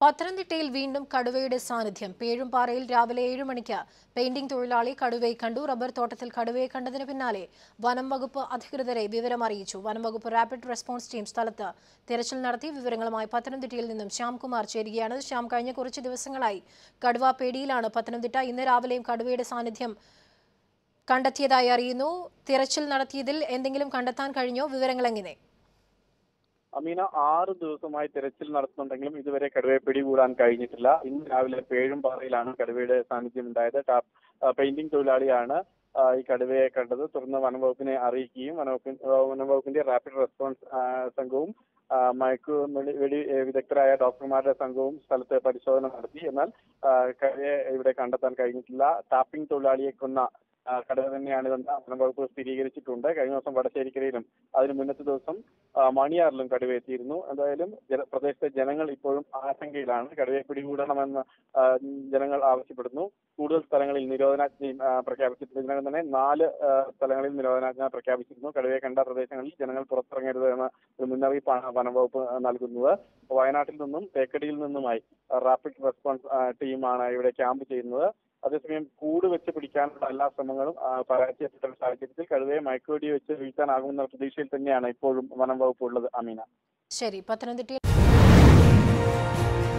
പത്തനംതിട്ടയിൽ വീണ്ടും കടുവയുടെ സാന്നിധ്യം പേഴുംപാറയിൽ രാവിലെ ഏഴ് മണിക്ക് പെയിന്റിംഗ് തൊഴിലാളി കടുവയെ കണ്ടു റബ്ബർ തോട്ടത്തിൽ കടുവയെ കണ്ടതിന് പിന്നാലെ വനം വകുപ്പ് അധികൃതരെ വിവരം അറിയിച്ചു വനം വകുപ്പ് റാപ്പിഡ് റെസ്പോൺസ് ടീം സ്ഥലത്ത് തിരച്ചിൽ നടത്തി വിവരങ്ങളുമായി പത്തനംതിട്ടയിൽ നിന്നും ശ്യാംകുമാർ ചേരുകയാണ് ശ്യാം കഴിഞ്ഞ കുറച്ച് ദിവസങ്ങളായി കടുവ പേടിയിലാണ് പത്തനംതിട്ട ഇന്ന് രാവിലെയും കടുവയുടെ സാന്നിധ്യം കണ്ടെത്തിയതായി അറിയുന്നു തിരച്ചിൽ നടത്തിയതിൽ എന്തെങ്കിലും കണ്ടെത്താൻ കഴിഞ്ഞോ വിവരങ്ങൾ എങ്ങനെ അമീന ആറ് ദിവസമായി തെരച്ചിൽ നടത്തുന്നുണ്ടെങ്കിലും ഇതുവരെ കടുവയെ പിടികൂടാൻ കഴിഞ്ഞിട്ടില്ല ഇന്ന് രാവിലെ പേഴുംപാറയിലാണ് കടുവയുടെ സാന്നിധ്യം ഉണ്ടായത് ടാ- ആ, പെയിന്റിംഗ് തൊഴിലാളിയാണ് ആ, ഈ കടുവയെ കണ്ടത് തുടർന്ന് വനംവകുപ്പിനെ അറിയിക്കുകയും വനവകുപ്പിൻ ആ, വനംവകുപ്പിന്റെ റാപ്പിഡ് റെസ്പോൺസ് ആ, സംഘവും ആ, മയക്കു വെടി വെടി ഏ, വിദഗ്ധരായ ഡോക്ടർമാരുടെ സംഘവും സ്ഥലത്ത് പരിശോധന നടത്തി എന്നാൽ ആ, കടുവയെ ഇവിടെ കണ്ടെത്താൻ കഴിഞ്ഞിട്ടില്ല ടാപ്പിംഗ് തൊഴിലാളിയെ കൊന്ന ആ, കടുവ തന്നെയാണിതെന്ന് വനംവകുപ്പ് സ്ഥിരീകരിച്ചിട്ടുണ്ട് കഴിഞ്ഞ ദിവസം വടശ്ശേരിക്കരയിലും അതിന് മുന്നത്തെ ദിവസം ആ, മണിയാറിലും കടുവ എത്തിയിരുന്നു എന്തായാലും ജന- പ്രദേശത്തെ ജനങ്ങൾ ഇപ്പോഴും ആശങ്കയിലാണ് കടുവയെ പിടികൂടണമെന്ന് ആ, ജനങ്ങൾ ആവശ്യപ്പെടുന്നു കൂടുതൽ സ്ഥലങ്ങളിൽ നിരോധനാജ്ഞയും ആ, പ്രഖ്യാപിച്ചിട്ടുണ്ട് ഇതിനകം തന്നെ നാല് ആ, സ്ഥലങ്ങളിൽ നിരോധനാജ്ഞ പ്രഖ്യാപിച്ചിരുന്നു കടുവയെ കണ്ട പ്രദേശങ്ങളിൽ ജനങ്ങൾ പുറത്തിറങ്ങരുത് എന്ന ഒരു മുന്നറിയിപ്പാണ് വനംവകുപ്പ് നൽകുന്നത് വയനാട്ടിൽ നിന്നും തേക്കടിയിൽ നിന്നുമായി റാപ്പിഡ് റെസ്പോൺസ് ആ, ടീമാണ് ഇവിടെ ക്യാമ്പ് ചെയ്യുന്നത് അതേസമയം കൂട് വെച്ച് പിടിക്കാനുള്ള എല്ലാ ശ്രമങ്ങളും ആ, പരാജയപ്പെട്ട ഒരു സാഹചര്യത്തിൽ കടുവയെ മയക്കുവെടി വെച്ച് വീഴ്ത്താനാകുമെന്ന പ്രതീക്ഷയിൽ തന്നെയാണ് ഇപ്പോഴും വനം വകുപ്പ് ഉള്ളത് അമീന ശരി പത്തനംതിട്ടയിൽ